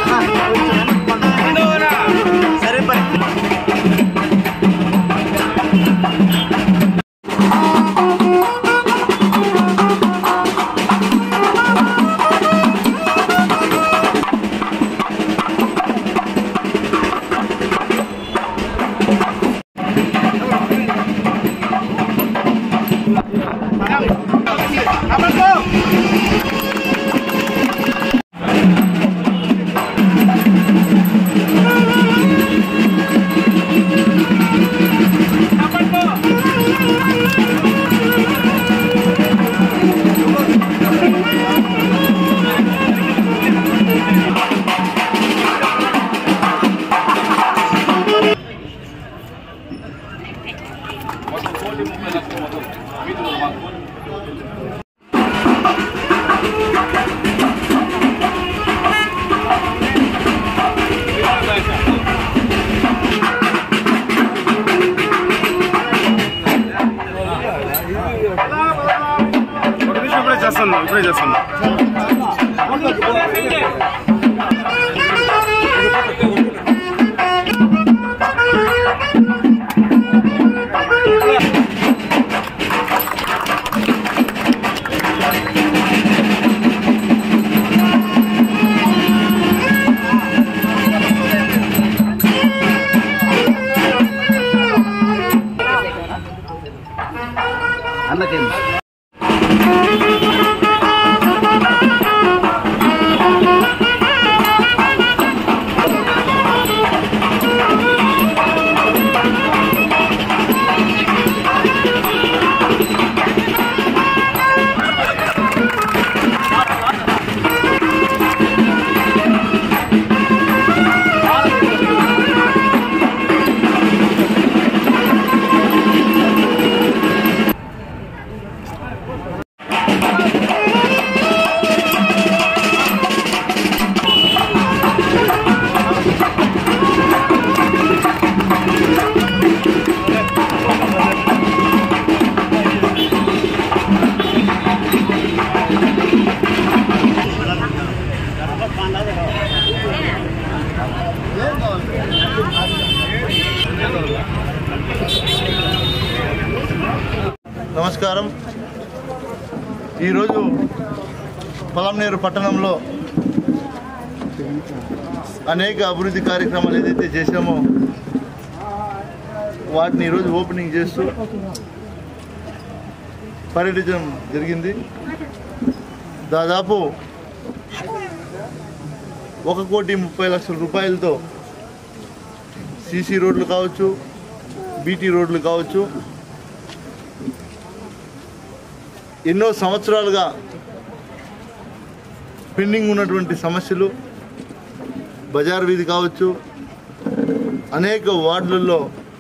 సరే పని ఇప్పుడే చేస్తాను ఇప్పుడే చేస్తాను అన్నకేం నమస్కారం ఈరోజు పొలంనేరు పట్టణంలో అనేక అభివృద్ధి కార్యక్రమాలు ఏదైతే చేశామో వాటిని ఈరోజు ఓపెనింగ్ చేస్తూ పర్యటించడం జరిగింది దాదాపు ఒక కోటి ముప్పై లక్షల రూపాయలతో సీసీ రోడ్లు కావచ్చు బీటీ రోడ్లు కావచ్చు ఎన్నో సంవత్సరాలుగా పెండింగ్ ఉన్నటువంటి సమస్యలు బజార్ వీధి కావచ్చు అనేక వార్డులలో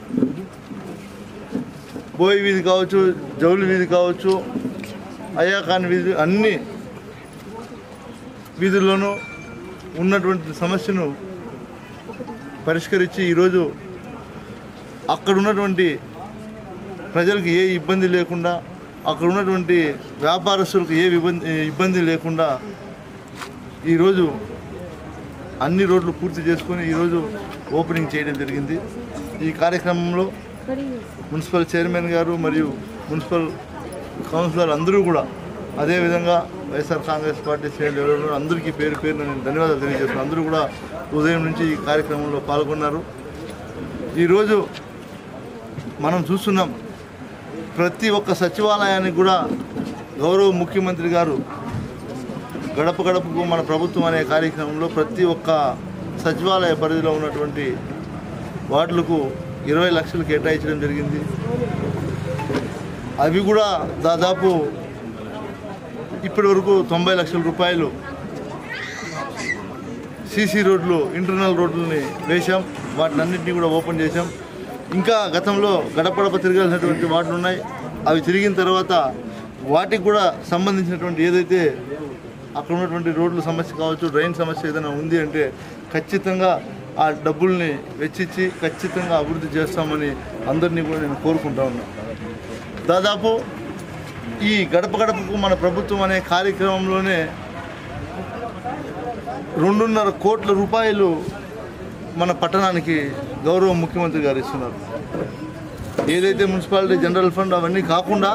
బోయి వీధి కావచ్చు జౌలి వీధి కావచ్చు అయాఖాన్ వీధి అన్ని వీధుల్లోనూ ఉన్నటువంటి సమస్యను పరిష్కరించి ఈరోజు అక్కడ ఉన్నటువంటి ప్రజలకు ఏ ఇబ్బంది లేకుండా అక్కడ ఉన్నటువంటి వ్యాపారస్తులకు ఏ ఇబ్బంది ఇబ్బంది లేకుండా ఈరోజు అన్ని రోడ్లు పూర్తి చేసుకొని ఈరోజు ఓపెనింగ్ చేయడం జరిగింది ఈ కార్యక్రమంలో మున్సిపల్ చైర్మన్ గారు మరియు మున్సిపల్ కౌన్సిలర్ అందరూ కూడా అదేవిధంగా వైఎస్ఆర్ కాంగ్రెస్ పార్టీ శ్రేణులు ఎవరెవరు అందరికీ పేరు పేరు నేను ధన్యవాదాలు తెలియజేస్తున్నాను అందరూ కూడా ఉదయం నుంచి ఈ కార్యక్రమంలో పాల్గొన్నారు ఈరోజు మనం చూస్తున్నాం ప్రతి ఒక్క సచివాలయానికి కూడా గౌరవ ముఖ్యమంత్రి గారు గడప గడపకు మన ప్రభుత్వం అనే కార్యక్రమంలో ప్రతి ఒక్క సచివాలయ పరిధిలో ఉన్నటువంటి వార్డులకు ఇరవై లక్షలు కేటాయించడం జరిగింది అవి కూడా దాదాపు ఇప్పటి వరకు తొంభై లక్షల రూపాయలు సీసీ రోడ్లు ఇంటర్నల్ రోడ్లని వేశాం వాటిని అన్నింటినీ కూడా ఓపెన్ చేశాం ఇంకా గతంలో గడపడప తిరగాల్సినటువంటి వాటిలు ఉన్నాయి అవి తిరిగిన తర్వాత వాటికి కూడా సంబంధించినటువంటి ఏదైతే అక్కడ ఉన్నటువంటి రోడ్ల సమస్య కావచ్చు డ్రైన్ సమస్య ఏదైనా ఉంది అంటే ఖచ్చితంగా ఆ డబ్బుల్ని వెచ్చించి ఖచ్చితంగా అభివృద్ధి చేస్తామని అందరినీ కూడా నేను కోరుకుంటా ఉన్నాను దాదాపు ఈ గడప గడపకు మన ప్రభుత్వం అనే కార్యక్రమంలోనే రెండున్నర కోట్ల రూపాయలు మన పట్టణానికి గౌరవ ముఖ్యమంత్రి గారు ఇస్తున్నారు ఏదైతే మున్సిపాలిటీ జనరల్ ఫండ్ అవన్నీ కాకుండా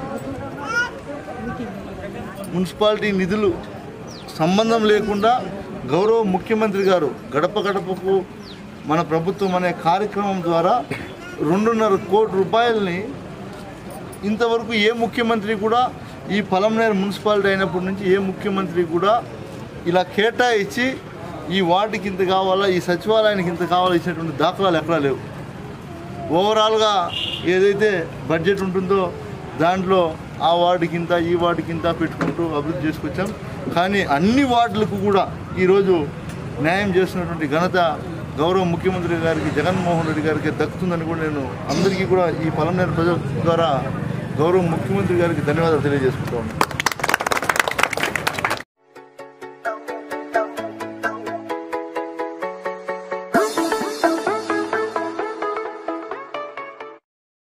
మున్సిపాలిటీ నిధులు సంబంధం లేకుండా గౌరవ ముఖ్యమంత్రి గారు గడప గడపకు మన ప్రభుత్వం అనే కార్యక్రమం ద్వారా రెండున్నర కోటి రూపాయలని ఇంతవరకు ఏ ముఖ్యమంత్రి కూడా ఈ పలంనేరు మున్సిపాలిటీ అయినప్పటి నుంచి ఏ ముఖ్యమంత్రి కూడా ఇలా కేటాయించి ఈ వార్డుకి ఇంత కావాలా ఈ సచివాలయానికి ఇంత కావాలా ఇచ్చినటువంటి దాఖలాలు ఎక్కడా లేవు ఓవరాల్గా ఏదైతే బడ్జెట్ ఉంటుందో దాంట్లో ఆ వార్డుకి ఇంత ఈ వార్డుకి ఇంత పెట్టుకుంటూ అభివృద్ధి చేసుకొచ్చాం కానీ అన్ని వార్డులకు కూడా ఈరోజు న్యాయం చేస్తున్నటువంటి ఘనత గౌరవ ముఖ్యమంత్రి గారికి జగన్మోహన్ రెడ్డి గారికి దక్కుతుందని కూడా నేను అందరికీ కూడా ఈ పలమనేరు ప్రజల ద్వారా గౌరవ ముఖ్యమంత్రి గారికి ధన్యవాదాలు తెలియజేసుకుంటా ఉన్నాను